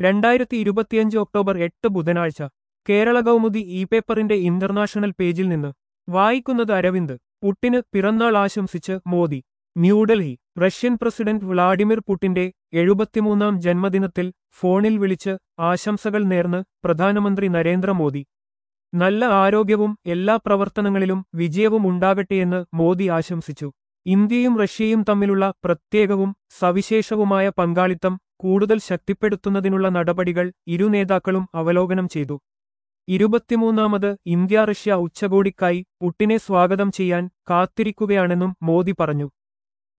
രണ്ടായിരത്തി ഇരുപത്തിയഞ്ച് ഒക്ടോബർ എട്ട് ബുധനാഴ്ച കേരള കൗമുദി ഇ പേപ്പറിന്റെ ഇന്റർനാഷണൽ പേജിൽ നിന്ന് വായിക്കുന്നത് അരവിന്ദ് പുട്ടിന് പിറന്നാൾ ആശംസിച്ച് Modi New Delhi Russian president Vladimir പുട്ടിന്റെ എഴുപത്തിമൂന്നാം ജന്മദിനത്തിൽ ഫോണിൽ വിളിച്ച് ആശംസകൾ നേർന്ന് പ്രധാനമന്ത്രി നരേന്ദ്രമോദി നല്ല ആരോഗ്യവും എല്ലാ പ്രവർത്തനങ്ങളിലും വിജയവും ഉണ്ടാകട്ടെയെന്ന് മോദി ആശംസിച്ചു ഇന്ത്യയും റഷ്യയും തമ്മിലുള്ള പ്രത്യേകവും സവിശേഷവുമായ പങ്കാളിത്തം കൂടുതൽ ശക്തിപ്പെടുത്തുന്നതിനുള്ള നടപടികൾ ഇരു നേതാക്കളും അവലോകനം ചെയ്തു ഇരുപത്തിമൂന്നാമത് ഇന്ത്യ റഷ്യ ഉച്ചകോടിക്കായി പുട്ടിനെ സ്വാഗതം ചെയ്യാൻ കാത്തിരിക്കുകയാണെന്നും മോദി പറഞ്ഞു